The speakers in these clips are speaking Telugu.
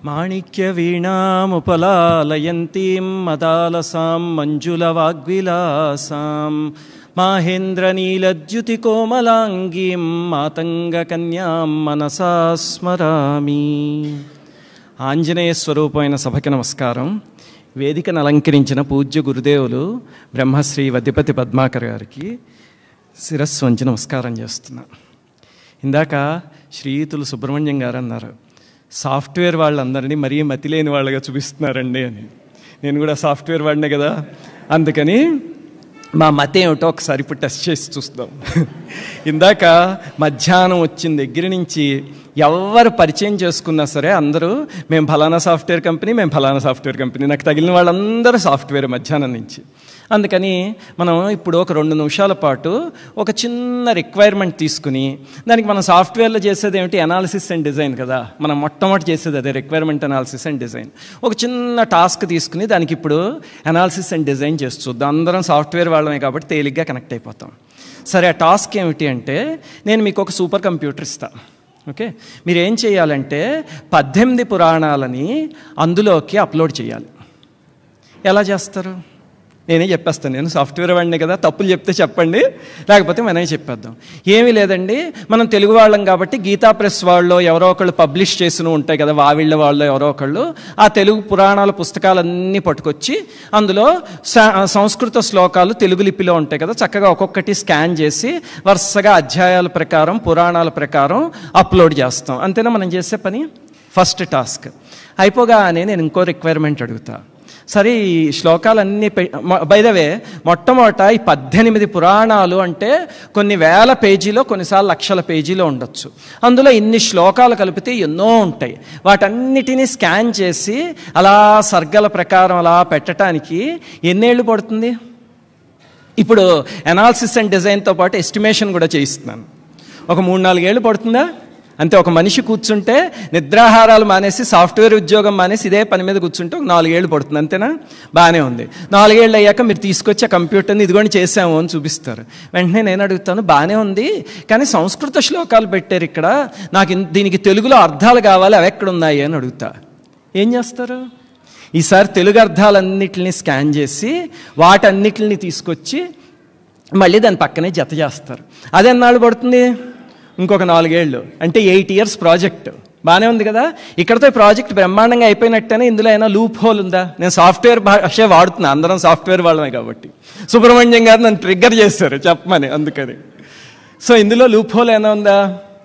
మాణిక్యవీణాముపలాలయంతీం మదాలసాం మంజులవాగ్విలాసాం మాహేంద్రనీలద్యుతికోమలాంగీం మాతంగకన్యాం మనసా స్మరామి ఆంజనేయ స్వరూపమైన సభకి నమస్కారం వేదికను అలంకరించిన పూజ్య గురుదేవులు బ్రహ్మశ్రీ వద్యపతి పద్మాకర్ గారికి శిరస్సు వంచి నమస్కారం చేస్తున్నా ఇందాక శ్రీయుతులు సుబ్రహ్మణ్యం గారు అన్నారు సాఫ్ట్వేర్ వాళ్ళందరినీ మరీ మతిలేని వాళ్ళగా చూపిస్తున్నారండి అని నేను కూడా సాఫ్ట్వేర్ వాడినే కదా అందుకని మా మతం ఏమిటో ఒకసారి ఇప్పుడు టెస్ట్ చేసి చూస్తాం ఇందాక మధ్యాహ్నం వచ్చిన దగ్గర నుంచి ఎవరు పరిచయం చేసుకున్నా సరే అందరూ మేము ఫలానా సాఫ్ట్వేర్ కంపెనీ మేము ఫలానా సాఫ్ట్వేర్ కంపెనీ నాకు తగిలిన వాళ్ళందరూ సాఫ్ట్వేర్ మధ్యాహ్నం నుంచి అందుకని మనం ఇప్పుడు ఒక రెండు నిమిషాల పాటు ఒక చిన్న రిక్వైర్మెంట్ తీసుకుని దానికి మనం సాఫ్ట్వేర్లో చేసేది ఏమిటి అనాలిసిస్ అండ్ డిజైన్ కదా మనం మొట్టమొదటి చేసేది అదే రిక్వైర్మెంట్ అనాలిసిస్ అండ్ డిజైన్ ఒక చిన్న టాస్క్ తీసుకుని దానికి ఇప్పుడు అనాలిసిస్ అండ్ డిజైన్ చేసి చూద్దాం అందరం సాఫ్ట్వేర్ వాళ్ళమే కాబట్టి తేలిగ్గా కనెక్ట్ అయిపోతాం సరే ఆ టాస్క్ ఏమిటి అంటే నేను మీకు ఒక సూపర్ కంప్యూటర్ ఇస్తాను ఓకే మీరు ఏం చేయాలంటే పద్దెనిమిది పురాణాలని అందులోకి అప్లోడ్ చేయాలి ఎలా చేస్తారు నేనే చెప్పేస్తాను నేను సాఫ్ట్వేర్ వాడిని కదా తప్పులు చెప్తే చెప్పండి లేకపోతే మనమే చెప్పేద్దాం ఏమీ లేదండి మనం తెలుగు వాళ్ళం కాబట్టి గీతా ప్రెస్ వాళ్ళు ఎవరో ఒకళ్ళు పబ్లిష్ చేసిన ఉంటాయి కదా వావిళ్ళ వాళ్ళు ఎవరో ఒకళ్ళు ఆ తెలుగు పురాణాల పుస్తకాలన్నీ పట్టుకొచ్చి అందులో సంస్కృత శ్లోకాలు తెలుగు లిపిలో ఉంటాయి కదా చక్కగా ఒక్కొక్కటి స్కాన్ చేసి వరుసగా అధ్యాయాల ప్రకారం పురాణాల ప్రకారం అప్లోడ్ చేస్తాం అంతేనా మనం చేసే పని ఫస్ట్ టాస్క్ అయిపోగానే నేను ఇంకో రిక్వైర్మెంట్ అడుగుతా సరే ఈ శ్లోకాలన్నీ బైదవే మొట్టమొదట ఈ పద్దెనిమిది పురాణాలు అంటే కొన్ని వేల పేజీలో కొన్నిసార్లు లక్షల పేజీలో ఉండొచ్చు అందులో ఇన్ని శ్లోకాలు కలిపితే ఎన్నో ఉంటాయి వాటన్నిటినీ స్కాన్ చేసి అలా సర్గల ప్రకారం అలా పెట్టడానికి ఎన్నేళ్ళు పడుతుంది ఇప్పుడు అనాలిసిస్ అండ్ డిజైన్తో పాటు ఎస్టిమేషన్ కూడా చేయిస్తున్నాను ఒక మూడు నాలుగేళ్ళు పడుతుందా అంతే ఒక మనిషి కూర్చుంటే నిద్రాహారాలు మానేసి సాఫ్ట్వేర్ ఉద్యోగం మానేసి ఇదే పని మీద కూర్చుంటే ఒక నాలుగేళ్ళు పడుతుంది అంతేనా బాగానే ఉంది నాలుగేళ్ళు అయ్యాక మీరు తీసుకొచ్చి ఆ కంప్యూటర్ని ఇదిగోని చేసాము అని చూపిస్తారు వెంటనే నేను అడుగుతాను బాగానే ఉంది కానీ సంస్కృత శ్లోకాలు పెట్టారు ఇక్కడ నాకు దీనికి తెలుగులో అర్థాలు కావాలి అవి ఎక్కడ ఉన్నాయి అని అడుగుతా ఏం చేస్తారు ఈసారి తెలుగు అర్థాలన్నిటిని స్కాన్ చేసి వాటన్నిటిని తీసుకొచ్చి మళ్ళీ దాని పక్కనే జత చేస్తారు అది ఎన్నాళ్ళు పడుతుంది ఇంకొక నాలుగేళ్ళు అంటే ఎయిట్ ఇయర్స్ ప్రాజెక్ట్ బాగానే ఉంది కదా ఇక్కడతో ప్రాజెక్ట్ బ్రహ్మాండంగా అయిపోయినట్టేనే ఇందులో అయినా లూప్ హోల్ ఉందా నేను సాఫ్ట్వేర్ భాష వాడుతున్నా అందరం సాఫ్ట్వేర్ వాళ్ళమే కాబట్టి సుబ్రహ్మణ్యం గారు నన్ను ట్రిగ్గర్ చేశారు చెప్పమని అందుకని సో ఇందులో లూప్ హోల్ ఏమైనా ఉందా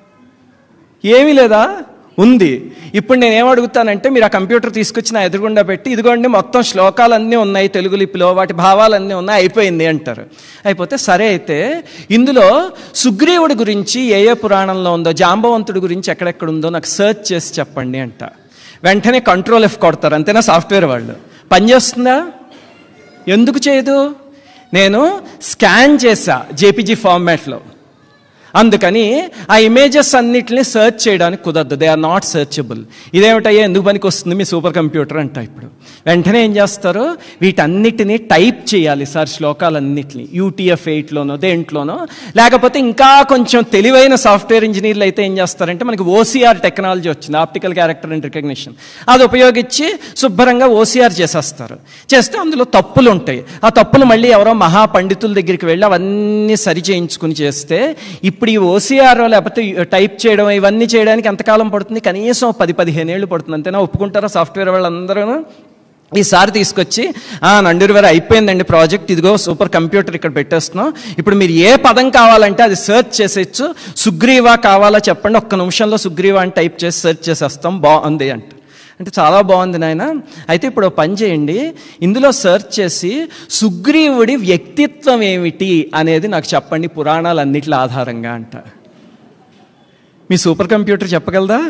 ఏమీ లేదా ఉంది ఇప్పుడు నేను ఏమడుగుతానంటే మీరు ఆ కంప్యూటర్ తీసుకొచ్చి నా ఎదురుగుండా పెట్టి ఇదిగోండి మొత్తం శ్లోకాలన్నీ ఉన్నాయి తెలుగు లిపిలో వాటి భావాలన్నీ ఉన్నాయి అయిపోయింది అంటారు అయిపోతే సరే అయితే ఇందులో సుగ్రీవుడి గురించి ఏ ఏ పురాణంలో ఉందో జాంబవంతుడి గురించి ఎక్కడెక్కడ ఉందో నాకు సెర్చ్ చేసి చెప్పండి అంట వెంటనే కంట్రోల్ ఎఫ్ కొడతారు అంతేనా సాఫ్ట్వేర్ వాళ్ళు పనిచేస్తుందా ఎందుకు చేయదు నేను స్కాన్ చేశా జేపీజీ ఫార్మాట్లో అందుకని ఆ ఇమేజెస్ అన్నిటిని సెర్చ్ చేయడానికి కుదరదు దే ఆర్ నాట్ సెర్చబుల్ ఇదేమిటయ్యా ఎందుకు పనికి వస్తుంది మీ సూపర్ కంప్యూటర్ అంట ఇప్పుడు వెంటనే ఏం చేస్తారు వీటన్నిటిని టైప్ చేయాలి సార్ శ్లోకాలన్నిటిని యూటీఎఫ్ ఎయిట్లోనో దేంట్లోనో లేకపోతే ఇంకా కొంచెం తెలివైన సాఫ్ట్వేర్ ఇంజనీర్లు అయితే ఏం చేస్తారంటే మనకి ఓసీఆర్ టెక్నాలజీ వచ్చింది ఆప్టికల్ క్యారెక్టర్ అండ్ రికగ్నిషన్ అది ఉపయోగించి శుభ్రంగా ఓసీఆర్ చేసేస్తారు చేస్తే అందులో తప్పులు ఉంటాయి ఆ తప్పులు మళ్ళీ ఎవరో మహా పండితుల దగ్గరికి వెళ్ళి అవన్నీ సరి చేయించుకుని చేస్తే ఇప్పుడు ఈ ఓసీఆర్ లేకపోతే టైప్ చేయడం ఇవన్నీ చేయడానికి ఎంతకాలం పడుతుంది కనీసం పది పదిహేను ఏళ్ళు పడుతుంది అంతేనా ఒప్పుకుంటారా సాఫ్ట్వేర్ వాళ్ళందరూ ఈసారి తీసుకొచ్చి నండూరివారు అయిపోయిందండి ప్రాజెక్ట్ ఇదిగో సూపర్ కంప్యూటర్ ఇక్కడ పెట్టేస్తున్నాం ఇప్పుడు మీరు ఏ పదం కావాలంటే అది సెర్చ్ చేసేయచ్చు సుగ్రీవా కావాలా చెప్పండి ఒక్క నిమిషంలో సుగ్రీవా అని టైప్ చేసి సెర్చ్ చేసేస్తాం బాగుంది అంటే అంటే చాలా బాగుంది నాయన అయితే ఇప్పుడు పని చేయండి ఇందులో సెర్చ్ చేసి సుగ్రీవుడి వ్యక్తిత్వం ఏమిటి అనేది నాకు చెప్పండి పురాణాలన్నిటి ఆధారంగా అంట మీ సూపర్ కంప్యూటర్ చెప్పగలదా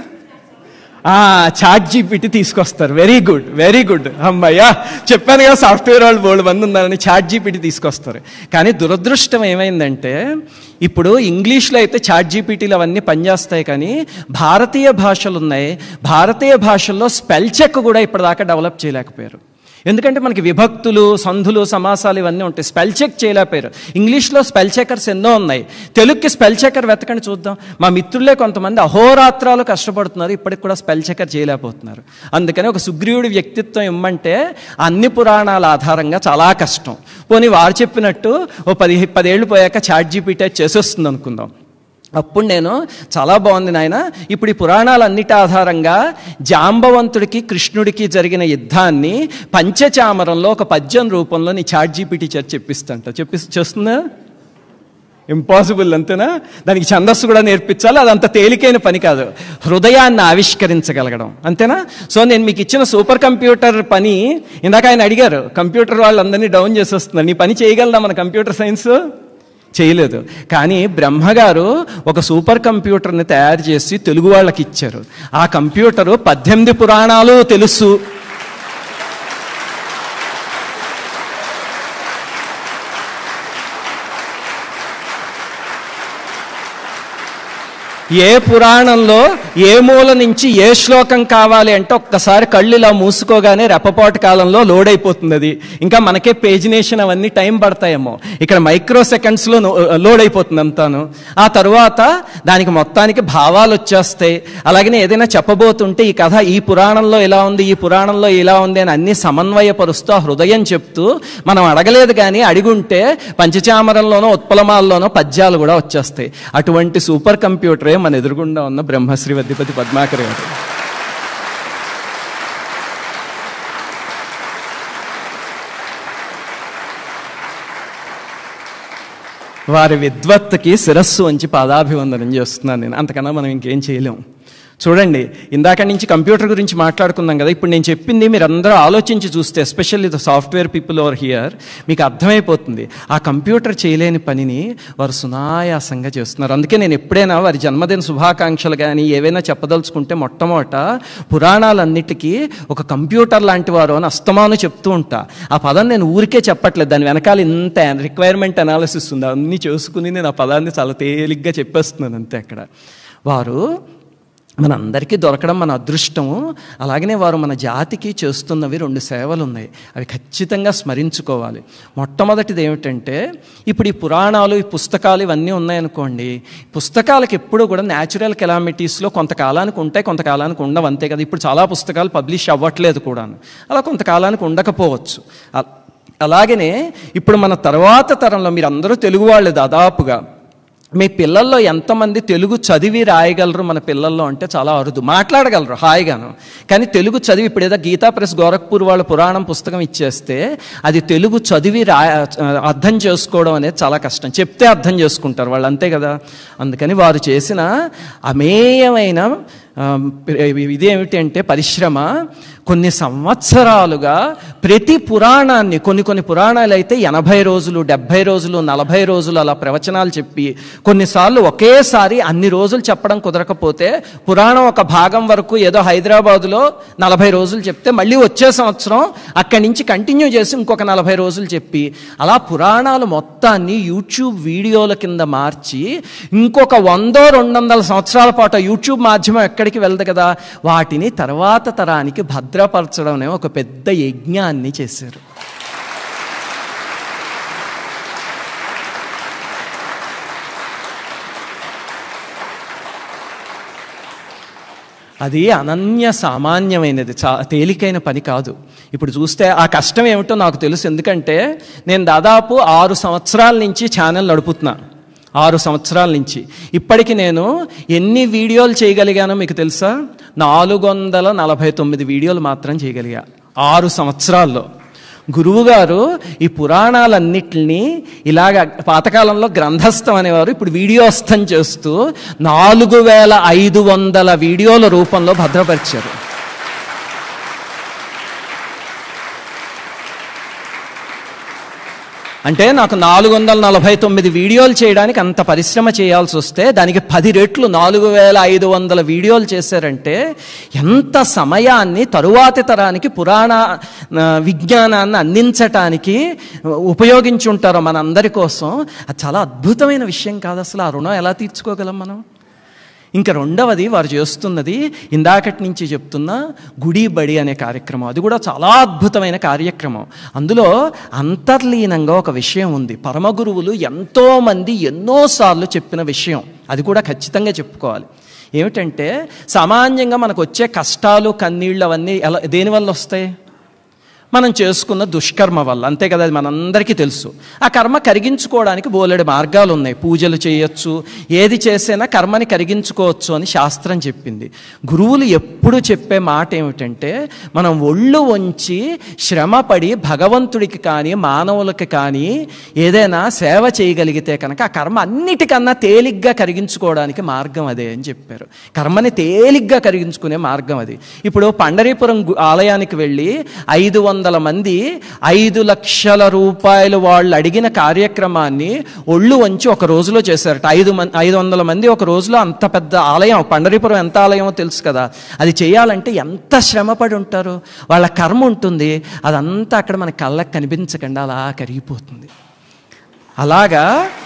చాట్ జీపీటీ తీసుకొస్తారు వెరీ గుడ్ వెరీ గుడ్ అమ్మయ్యా చెప్పాను కదా సాఫ్ట్వేర్ వాళ్ళు బోల్డ్ మంది ఉన్నారని చాట్ జీపీటీ తీసుకొస్తారు కానీ దురదృష్టం ఏమైందంటే ఇప్పుడు ఇంగ్లీష్లో అయితే చాట్ జీపీటీలు అవన్నీ పనిచేస్తాయి కానీ భారతీయ భాషలు ఉన్నాయి భారతీయ భాషల్లో స్పెల్ చెక్ కూడా ఇప్పటిదాకా డెవలప్ చేయలేకపోయారు ఎందుకంటే మనకి విభక్తులు సంధులు సమాసాలు ఇవన్నీ ఉంటాయి స్పెల్ చెక్ చేయలేకపోయారు ఇంగ్లీష్లో స్పెల్ చెకర్స్ ఎన్నో ఉన్నాయి తెలుగుకి స్పెల్ చెకర్ వెతకండి చూద్దాం మా మిత్రులే కొంతమంది అహోరాత్రాలు కష్టపడుతున్నారు ఇప్పటికి కూడా స్పెల్ చెకర్ చేయలేకపోతున్నారు అందుకని ఒక సుగ్రీవుడి వ్యక్తిత్వం ఇమ్మంటే అన్ని పురాణాల ఆధారంగా చాలా కష్టం పోనీ వారు చెప్పినట్టు ఓ పది పదేళ్ళు పోయాక చాట్ జీపీటీ చేసేస్తుంది అనుకుందాం అప్పుడు నేను చాలా బాగుంది నాయన ఇప్పుడు ఈ పురాణాలన్నిటి ఆధారంగా జాంబవంతుడికి కృష్ణుడికి జరిగిన యుద్ధాన్ని పంచచామరంలో ఒక పద్యం రూపంలో నీ చాట్ జీపీటీ చర్చ చెప్పిస్తంట చెప్పి చేస్తుందా ఇంపాసిబుల్ అంతేనా దానికి ఛందస్సు కూడా నేర్పించాలి అది అంత తేలికైన పని కాదు హృదయాన్ని ఆవిష్కరించగలగడం అంతేనా సో నేను మీకు ఇచ్చిన సూపర్ కంప్యూటర్ పని ఇందాక ఆయన అడిగారు కంప్యూటర్ వాళ్ళందరినీ డౌన్ చేసేస్తున్నారు నీ పని చేయగలదా మన కంప్యూటర్ సైన్స్ చేయలేదు కానీ బ్రహ్మగారు ఒక సూపర్ కంప్యూటర్ని తయారు చేసి తెలుగు వాళ్ళకి ఇచ్చారు ఆ కంప్యూటరు పద్దెనిమిది పురాణాలు తెలుసు ఏ పురాణంలో ఏ మూల నుంచి ఏ శ్లోకం కావాలి అంటే ఒక్కసారి కళ్ళు ఇలా మూసుకోగానే రెప్పపాటు కాలంలో లోడ్ అయిపోతుంది అది ఇంకా మనకే పేజినేషన్ అవన్నీ టైం పడతాయేమో ఇక్కడ మైక్రో సెకండ్స్లో లోడ్ అయిపోతుంది అంతాను ఆ తరువాత దానికి మొత్తానికి భావాలు వచ్చేస్తాయి అలాగనే ఏదైనా చెప్పబోతుంటే ఈ కథ ఈ పురాణంలో ఇలా ఉంది ఈ పురాణంలో ఇలా ఉంది అని అన్ని సమన్వయపరుస్తూ ఆ హృదయం చెప్తూ మనం అడగలేదు కానీ అడిగుంటే పంచచామరంలోనో ఉత్పలమాల్లోనో పద్యాలు కూడా వచ్చేస్తాయి అటువంటి సూపర్ కంప్యూటరే మన ఎదురుగుండా ఉన్న బ్రహ్మశ్రీ వద్దిపతి పద్మాకర్ గారు వారి విద్వత్తుకి శిరస్సు వంచి పాదాభివందనం చేస్తున్నాను నేను అంతకన్నా మనం ఇంకేం చేయలేం చూడండి ఇందాక నుంచి కంప్యూటర్ గురించి మాట్లాడుకుందాం కదా ఇప్పుడు నేను చెప్పింది మీరు అందరూ ఆలోచించి చూస్తే especially the software people over here మీకు అర్థమైపోతుంది ఆ కంప్యూటర్ చేయలేని పనిని వారు సునాయాసంగా చేస్తున్నారు అందుకే నేను ఎప్పుడైనా వారి జన్మదిన శుభాకాంక్షలు కానీ ఏవైనా చెప్పదలుచుకుంటే మొట్టమొదట పురాణాలన్నిటికీ ఒక కంప్యూటర్ లాంటి వారు అని అస్తమాను చెప్తూ ఉంటా ఆ పదం నేను ఊరికే చెప్పట్లేదు దాని వెనకాల ఇంత రిక్వైర్మెంట్ అనాలిసిస్ ఉంది అన్నీ చేసుకుని నేను ఆ పదాన్ని చాలా తేలిగ్గా చెప్పేస్తున్నాను అంతే అక్కడ వారు మన అందరికీ దొరకడం మన అదృష్టము అలాగనే వారు మన జాతికి చేస్తున్నవి రెండు సేవలు ఉన్నాయి అవి ఖచ్చితంగా స్మరించుకోవాలి మొట్టమొదటిది ఏమిటంటే ఇప్పుడు ఈ పురాణాలు ఈ పుస్తకాలు ఇవన్నీ ఉన్నాయనుకోండి పుస్తకాలకు ఎప్పుడూ కూడా న్యాచురల్ కెలామిటీస్లో కొంతకాలానికి ఉంటాయి కొంతకాలానికి ఉండవు అంతే కదా ఇప్పుడు చాలా పుస్తకాలు పబ్లిష్ అవ్వట్లేదు కూడా అలా కొంతకాలానికి ఉండకపోవచ్చు అ- అలాగనే ఇప్పుడు మన తర్వాత తరంలో మీరు అందరూ తెలుగు వాళ్ళు దాదాపుగా మీ పిల్లల్లో ఎంతమంది తెలుగు చదివి రాయగలరు మన పిల్లల్లో అంటే చాలా అరుదు మాట్లాడగలరు హాయిగాను కానీ తెలుగు చదివి ఇప్పుడు ఏదో గీతా ప్రెస్ గోరఖ్పూర్ వాళ్ళ పురాణం పుస్తకం ఇచ్చేస్తే అది తెలుగు చదివి రా అర్థం చేసుకోవడం అనేది చాలా కష్టం చెప్తే అర్థం చేసుకుంటారు వాళ్ళు అంతే కదా అందుకని వారు చేసిన అమేయమైన ఆ, ఇదేమిటి అంటే పరిశ్రమ కొన్ని సంవత్సరాలుగా ప్రతి పురాణాన్ని కొన్ని కొన్ని పురాణాలు అయితే ఎనభై రోజులు డెబ్భై రోజులు నలభై రోజులు అలా ప్రవచనాలు చెప్పి కొన్నిసార్లు ఒకేసారి అన్ని రోజులు చెప్పడం కుదరకపోతే పురాణం ఒక భాగం వరకు ఏదో హైదరాబాదులో నలభై రోజులు చెప్తే మళ్ళీ వచ్చే సంవత్సరం అక్కడి నుంచి కంటిన్యూ చేసి ఇంకొక నలభై రోజులు చెప్పి అలా పురాణాలు మొత్తాన్ని యూట్యూబ్ వీడియోల కింద మార్చి ఇంకొక వందో రెండు వందల సంవత్సరాల పాటు ఆ యూట్యూబ్ మాధ్యమం ఎక్కడికి వెళ్దు కదా వాటిని తర్వాత తరానికి భద్రపరచడం అనే ఒక పెద్ద యజ్ఞాన్ని చేశారు అది అనన్య సామాన్యమైనది చా తేలికైన పని కాదు ఇప్పుడు చూస్తే ఆ కష్టం ఏమిటో నాకు తెలుసు ఎందుకంటే నేను దాదాపు ఆరు సంవత్సరాల నుంచి ఛానల్ నడుపుతున్నా ఆరు సంవత్సరాల నుంచి ఇప్పటికి నేను ఎన్ని వీడియోలు చేయగలిగానో మీకు తెలుసా నాలుగు వందల నలభై తొమ్మిది వీడియోలు మాత్రం చేయగలిగా ఆరు సంవత్సరాల్లో గురువుగారు ఈ పురాణాలన్నిటిని ఇలాగ పాతకాలంలో గ్రంథస్థం అనేవారు ఇప్పుడు వీడియోస్థం చేస్తూ నాలుగు వేల ఐదు వందల వీడియోల రూపంలో భద్రపరిచారు అంటే నాకు నాలుగు వందల నలభై తొమ్మిది వీడియోలు చేయడానికి అంత పరిశ్రమ చేయాల్సి వస్తే దానికి పది రెట్లు నాలుగు వేల ఐదు వందల వీడియోలు చేశారంటే ఎంత సమయాన్ని తరువాతి తరానికి పురాణ ఆ, విజ్ఞానాన్ని అందించటానికి ఉపయోగించి ఉంటారో మనందరి కోసం అది చాలా అద్భుతమైన విషయం కాదు అసలు ఆ రుణం ఎలా తీర్చుకోగలం మనం ఇంకా రెండవది వారు చేస్తున్నది ఇందాకటి నుంచి చెప్తున్న గుడి బడి అనే కార్యక్రమం అది కూడా చాలా అద్భుతమైన కార్యక్రమం అందులో అంతర్లీనంగా ఒక విషయం ఉంది పరమ గురువులు ఎంతోమంది ఎన్నోసార్లు చెప్పిన విషయం అది కూడా ఖచ్చితంగా చెప్పుకోవాలి ఏమిటంటే సామాన్యంగా మనకు వచ్చే కష్టాలు కన్నీళ్ళు అవన్నీ ఎలా దేనివల్ల వస్తాయి మనం చేసుకున్న దుష్కర్మ వల్ల అంతే కదా అది మనందరికీ తెలుసు ఆ కర్మ కరిగించుకోవడానికి బోలెడు మార్గాలు ఉన్నాయి పూజలు చేయొచ్చు ఏది చేసినా కర్మని కరిగించుకోవచ్చు అని శాస్త్రం చెప్పింది గురువులు ఎప్పుడు చెప్పే మాట ఏమిటంటే మనం ఒళ్ళు వంచి శ్రమపడి భగవంతుడికి కానీ మానవులకి కానీ ఏదైనా సేవ చేయగలిగితే కనుక ఆ కర్మ అన్నిటికన్నా తేలిగ్గా కరిగించుకోవడానికి మార్గం అదే అని చెప్పారు కర్మని తేలిగ్గా కరిగించుకునే మార్గం అది ఇప్పుడు పండరీపురం గు- ఆలయానికి వెళ్ళి ఐదు వందల మంది ఐదు లక్షల రూపాయలు వాళ్ళు అడిగిన కార్యక్రమాన్ని ఒళ్ళు వంచి ఒక రోజులో చేశారట ఐదు మంది ఐదు వందల మంది ఒక రోజులో అంత పెద్ద ఆలయం పండరీపురం ఎంత ఆలయమో తెలుసు కదా అది చేయాలంటే ఎంత శ్రమపడి ఉంటారు వాళ్ళ కర్మ ఉంటుంది అదంతా అక్కడ మన కళ్ళకి కనిపించకుండా అలా కరిగిపోతుంది అలాగా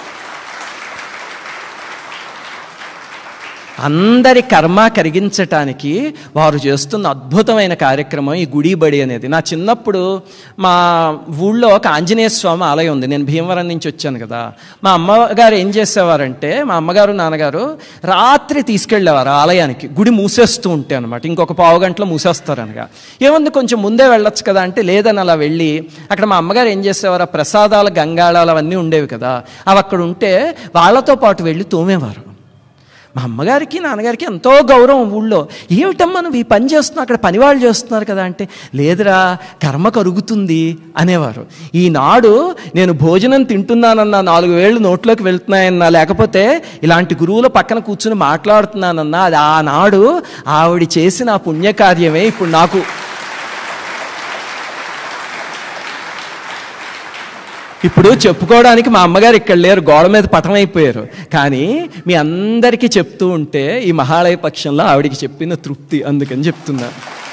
అందరి కర్మ కరిగించటానికి వారు చేస్తున్న అద్భుతమైన కార్యక్రమం ఈ గుడి బడి అనేది నా చిన్నప్పుడు మా ఊళ్ళో ఒక ఆంజనేయ స్వామి ఆలయం ఉంది నేను భీమవరం నుంచి వచ్చాను కదా మా అమ్మగారు ఏం చేసేవారంటే మా అమ్మగారు నాన్నగారు రాత్రి తీసుకెళ్ళేవారు ఆ ఆలయానికి గుడి మూసేస్తూ ఉంటే అనమాట ఇంకొక పావు గంటలో మూసేస్తారు అనగా ఏముంది కొంచెం ముందే వెళ్ళొచ్చు కదా అంటే లేదని అలా వెళ్ళి అక్కడ మా అమ్మగారు ఏం చేసేవారు ఆ ప్రసాదాల గంగాళాలు అవన్నీ ఉండేవి కదా అవి అక్కడ ఉంటే వాళ్ళతో పాటు వెళ్ళి తోమేవారు మా అమ్మగారికి నాన్నగారికి ఎంతో గౌరవం ఊళ్ళో ఏమిటమ్మా నువ్వు ఈ పని చేస్తున్నావు అక్కడ పని వాళ్ళు చేస్తున్నారు కదా అంటే లేదురా కర్మ కరుగుతుంది అనేవారు ఈనాడు నేను భోజనం తింటున్నానన్నా నాలుగు వేళ్ళు నోట్లోకి వెళ్తున్నాయన్నా లేకపోతే ఇలాంటి గురువుల పక్కన కూర్చుని మాట్లాడుతున్నానన్నా అది ఆనాడు ఆవిడ చేసిన ఆ పుణ్యకార్యమే ఇప్పుడు నాకు ఇప్పుడు చెప్పుకోవడానికి మా అమ్మగారు ఇక్కడ లేరు గోడ మీద పటం అయిపోయారు కానీ మీ అందరికీ చెప్తూ ఉంటే ఈ మహాలయ పక్షంలో ఆవిడికి చెప్పిన తృప్తి అందుకని చెప్తున్నా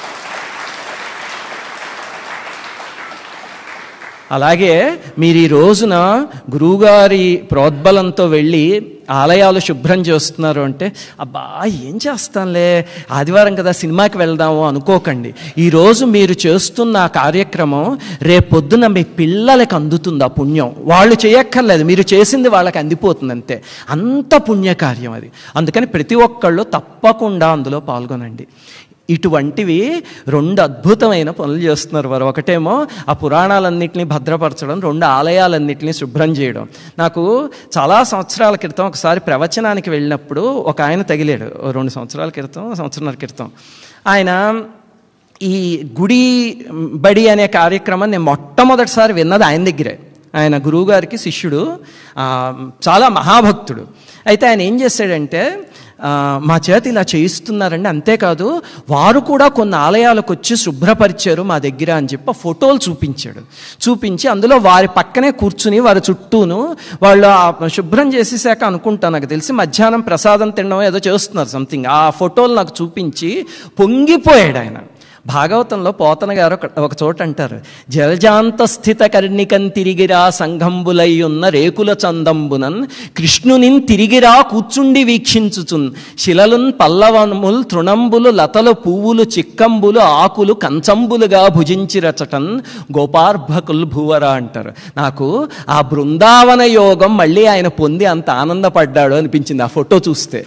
అలాగే మీరు ఈ రోజున గురువుగారి ప్రోద్బలంతో వెళ్ళి ఆలయాలు శుభ్రం చేస్తున్నారు అంటే అబ్బా ఏం చేస్తానులే ఆదివారం కదా సినిమాకి వెళ్దాము అనుకోకండి ఈరోజు మీరు చేస్తున్న ఆ కార్యక్రమం రేపొద్దున మీ పిల్లలకి అందుతుంది ఆ పుణ్యం వాళ్ళు చేయక్కర్లేదు మీరు చేసింది వాళ్ళకి అందిపోతుంది అంతే అంత పుణ్యకార్యం అది అందుకని ప్రతి ఒక్కళ్ళు తప్పకుండా అందులో పాల్గొనండి ఇటువంటివి రెండు అద్భుతమైన పనులు చేస్తున్నారు వారు ఒకటేమో ఆ పురాణాలన్నింటినీ భద్రపరచడం రెండు ఆలయాలన్నింటినీ శుభ్రం చేయడం నాకు చాలా సంవత్సరాల క్రితం ఒకసారి ప్రవచనానికి వెళ్ళినప్పుడు ఒక ఆయన తగిలాడు ఓ రెండు సంవత్సరాల క్రితం సంవత్సరాల క్రితం ఆయన ఈ గుడి బడి అనే కార్యక్రమం నేను మొట్టమొదటిసారి విన్నది ఆయన దగ్గరే ఆయన గురువుగారికి శిష్యుడు ఆ, చాలా మహాభక్తుడు అయితే ఆయన ఏం చేశాడంటే ఆ, మా చేత ఇలా చేయిస్తున్నారండి అంతేకాదు వారు కూడా కొన్ని ఆలయాలకు వచ్చి శుభ్రపరిచారు మా దగ్గర అని చెప్పి ఆ ఫోటోలు చూపించాడు చూపించి అందులో వారి పక్కనే కూర్చుని వారి చుట్టూను వాళ్ళు ఆ శుభ్రం చేసేసాక అనుకుంటా నాకు తెలిసి మధ్యాహ్నం ప్రసాదం తినడం ఏదో చేస్తున్నారు సంథింగ్ ఆ ఫోటోలు నాకు చూపించి పొంగిపోయాడు ఆయన భాగవతంలో పోతన గారు ఒక- ఒక చోట అంటారు జలజాంత స్థిత కర్ణికన్ తిరిగిరా సంఘంబులై ఉన్న రేకుల చందంబునన్ కృష్ణునిన్ తిరిగిరా కూర్చుండి వీక్షించుచున్ శిలలున్ పల్లవముల్ తృణంబులు లతలు పువ్వులు చిక్కంబులు ఆకులు కంచంబులుగా భుజించిరచటన్ గోపార్భకుల్ భూవరా అంటారు నాకు ఆ బృందావన యోగం మళ్ళీ ఆయన పొంది అంత ఆనందపడ్డాడు అనిపించింది ఆ ఫోటో చూస్తే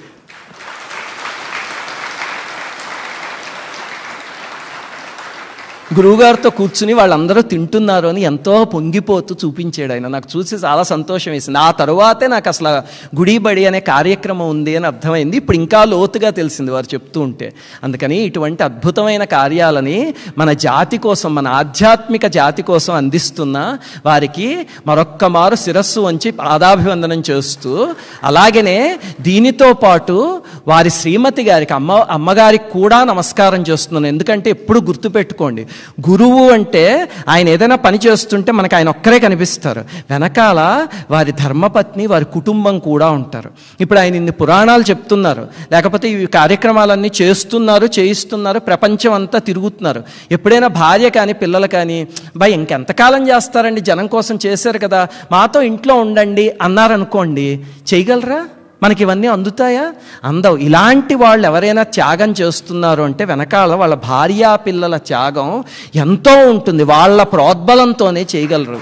గురువుగారితో కూర్చుని వాళ్ళందరూ తింటున్నారు అని ఎంతో పొంగిపోతూ చూపించాడు ఆయన నాకు చూసి చాలా సంతోషం వేసింది ఆ తరువాతే నాకు అసలు ఆ గుడి బడి అనే కార్యక్రమం ఉంది అని అర్థమైంది ఇప్పుడు ఇంకా లోతుగా తెలిసింది వారు చెప్తూ ఉంటే అందుకని ఇటువంటి అద్భుతమైన కార్యాలని మన జాతి కోసం మన ఆధ్యాత్మిక జాతి కోసం అందిస్తున్న వారికి మరొక్క మారు శిరస్సు వంచి పాదాభివందనం చేస్తూ అలాగనే దీనితో పాటు వారి శ్రీమతి గారికి అమ్మ అమ్మగారికి కూడా నమస్కారం చేస్తున్నాను ఎందుకంటే ఎప్పుడు గుర్తుపెట్టుకోండి గురువు అంటే ఆయన ఏదైనా పని చేస్తుంటే మనకు ఆయన ఒక్కరే కనిపిస్తారు వెనకాల వారి ధర్మపత్ని వారి కుటుంబం కూడా ఉంటారు ఇప్పుడు ఆయన ఇన్ని పురాణాలు చెప్తున్నారు లేకపోతే ఈ కార్యక్రమాలన్నీ చేస్తున్నారు చేయిస్తున్నారు ప్రపంచం అంతా తిరుగుతున్నారు ఎప్పుడైనా భార్య కానీ పిల్లలు కానీ బా ఇంకెంతకాలం చేస్తారండి జనం కోసం చేశారు కదా మాతో ఇంట్లో ఉండండి అన్నారనుకోండి చేయగలరా మనకి ఇవన్నీ అందుతాయా అందవు ఇలాంటి వాళ్ళు ఎవరైనా త్యాగం చేస్తున్నారు అంటే వెనకాల వాళ్ళ భార్యా పిల్లల త్యాగం ఎంతో ఉంటుంది వాళ్ళ ప్రోద్బలంతోనే చేయగలరు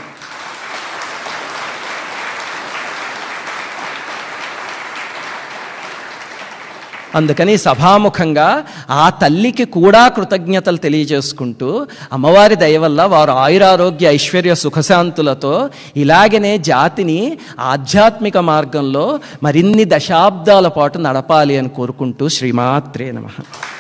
అందుకని సభాముఖంగా ఆ తల్లికి కూడా కృతజ్ఞతలు తెలియజేసుకుంటూ అమ్మవారి దయ వల్ల వారు ఆయురారోగ్య ఐశ్వర్య సుఖశాంతులతో ఇలాగనే జాతిని ఆధ్యాత్మిక మార్గంలో మరిన్ని దశాబ్దాల పాటు నడపాలి అని కోరుకుంటూ శ్రీమాత్రే నమః